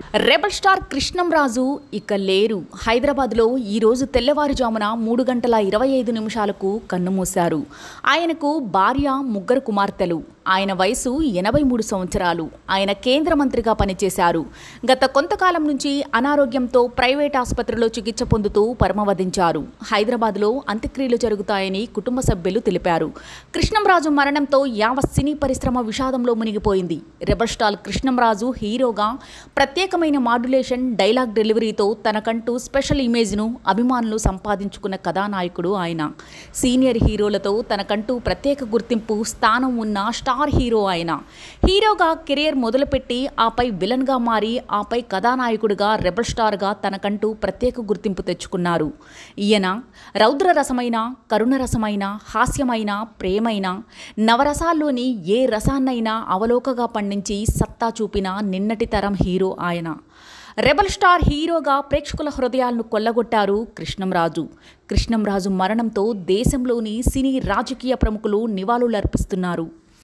rebel star Krishnamraju ఇక లేరు హైదరాబాద్లో ఈరోజు తెల్లవారుజామున మూడు గంటల ఇరవై ఐదు నిమిషాలకు కన్నుమూశారు ఆయనకు భార్య ముగ్గురు కుమార్తెలు ఆయన వయసు ఎనభై మూడు సంవత్సరాలు ఆయన కేంద్ర మంత్రిగా పనిచేశారు గత కొంతకాలం నుంచి అనారోగ్యంతో ప్రైవేట్ ఆసుపత్రిలో చికిత్స పొందుతూ పరమవదించారు హైదరాబాద్లో అంత్యక్రియలు జరుగుతాయని కుటుంబ సభ్యులు తెలిపారు కృష్ణంరాజు మరణంతో యావత్ సినీ పరిశ్రమ విషాదంలో మునిగిపోయింది రెబల్ స్టార్ కృష్ణంరాజు హీరోగా ప్రత్యేకమైన మాడ్యులేషన్ డైలాగ్ డెలివరీతో తనకంటూ స్పెషల్ ఇమేజ్ను అభిమానులు సంపాదించుకున్న కథానాయకుడు ఆయన సీనియర్ హీరోలతో తనకంటూ ప్రత్యేక గుర్తింపు స్థానం ఉన్న స్టార్ హీరో ఆయన హీరోగా కెరియర్ మొదలుపెట్టి ఆపై విలన్గా మారి ఆపై కథానాయకుడిగా రెబల్ స్టార్గా తనకంటూ ప్రత్యేక గుర్తింపు తెచ్చుకున్నారు ఈయన రౌద్ర రసమైన కరుణ రసమైన హాస్యమైన ప్రేమైన నవరసాల్లోని ఏ రసాన్నైనా అవలోకగా పండించి సత్తా చూపిన నిన్నటి తరం హీరో ఆయన రెబల్ స్టార్ హీరోగా ప్రేక్షకుల హృదయాలను కొల్లగొట్టారు కృష్ణంరాజు కృష్ణంరాజు మరణంతో దేశంలోని సినీ రాజకీయ ప్రముఖులు నివాళులర్పిస్తున్నారు